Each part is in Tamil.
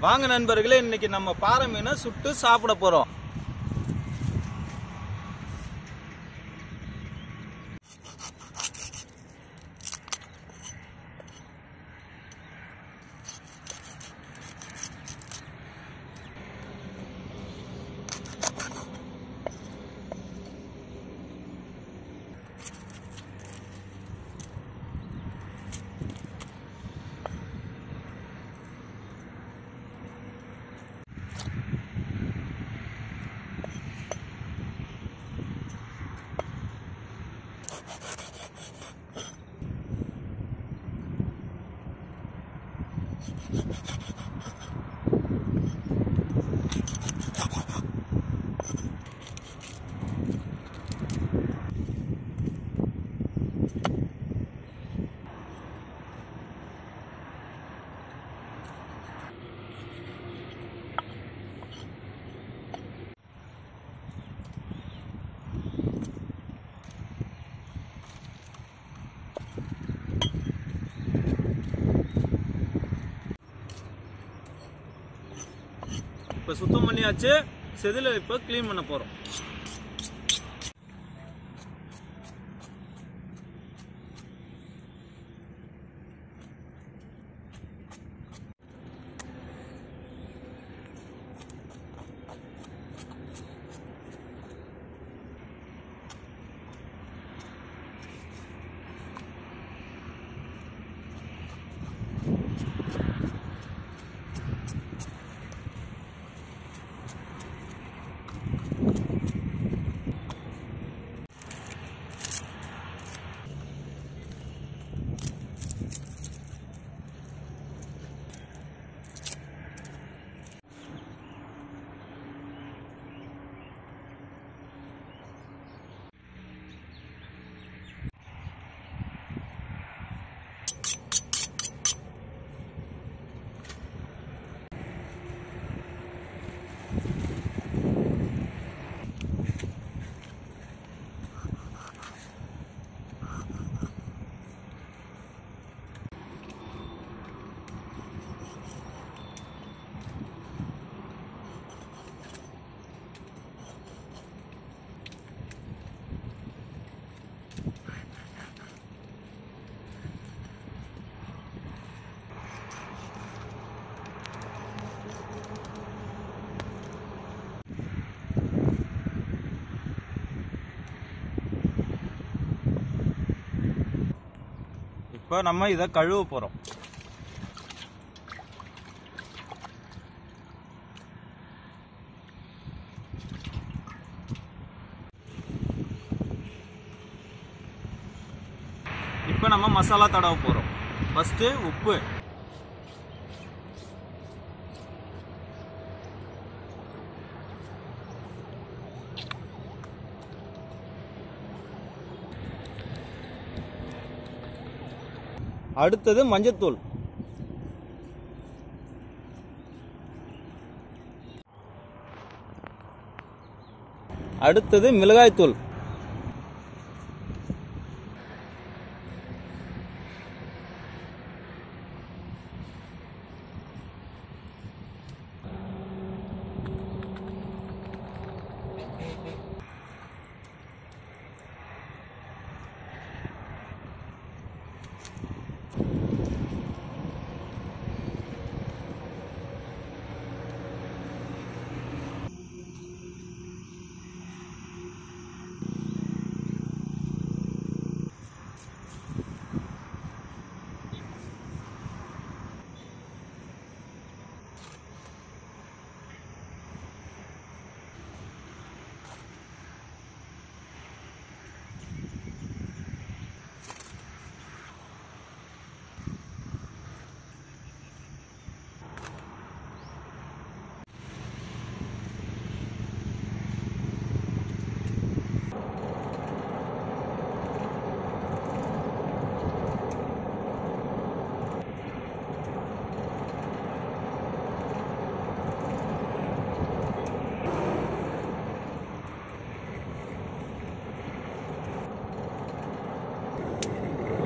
வாங்க நண்பர்களே இன்னைக்கு நம்ம பாறை மீனை சுட்டு சாப்பிட போறோம் இப்ப சுத்தம் பண்ணியாச்சு செதில இப்ப க்ளீன் பண்ண போறோம் இப்ப நம்ம இத கழுவ போறோம் இப்ப நம்ம மசாலா தடவ போறோம் ஃபர்ஸ்ட் உப்பு அடுத்தது மஞ்சத்தூள் அடுத்தது மிளகாய்த்தூள்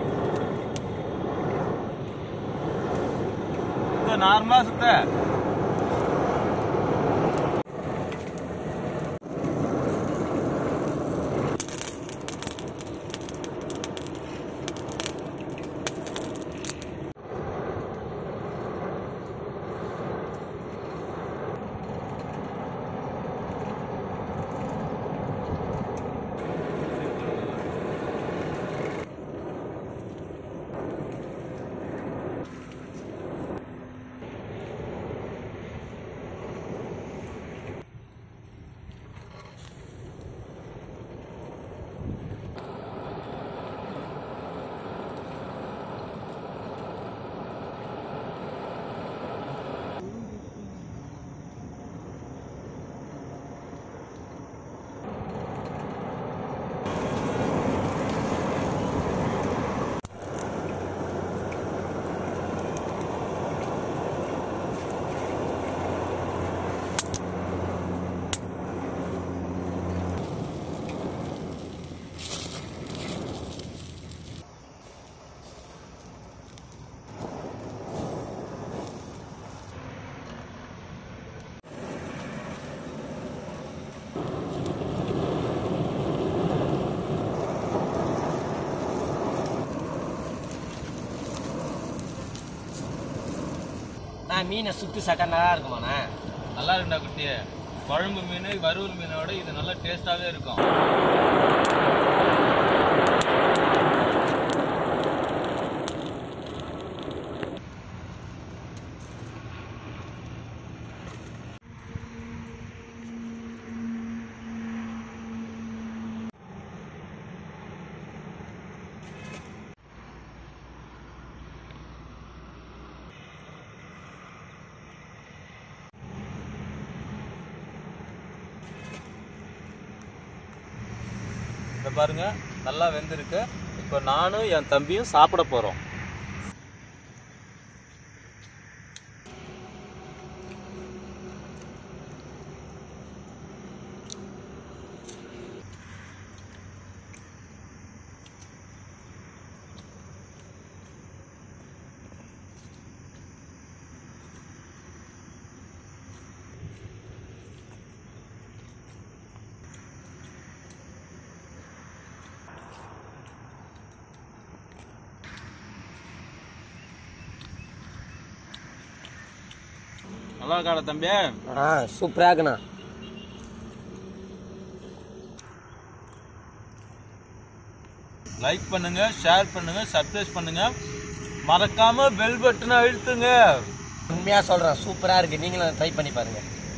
நார்மலா சுத்த நான் மீனை சுத்து சாக்கா நல்லா இருக்குமாண்ணா நல்லா இருக்குடா குட்டி குழம்பு மீன் வறுவல் மீனோட இது நல்லா டேஸ்டாவே இருக்கும் இதை பாருங்க நல்லா வெந்திருக்கு இப்போ நானும் என் தம்பியும் சாப்பிட போறோம் நல்லா இருக்காடா தம்பி ஆ சூப்பராக இருக்குண்ணா லைக் பண்ணுங்க ஷேர் பண்ணுங்க சப்ஸ்கிரைப் பண்ணுங்க மறக்காம பெல் பட்டனை அழுத்துங்க உண்மையாக சொல்கிறேன் சூப்பராக இருக்குது நீங்களும் ட்ரை பண்ணி பாருங்கள்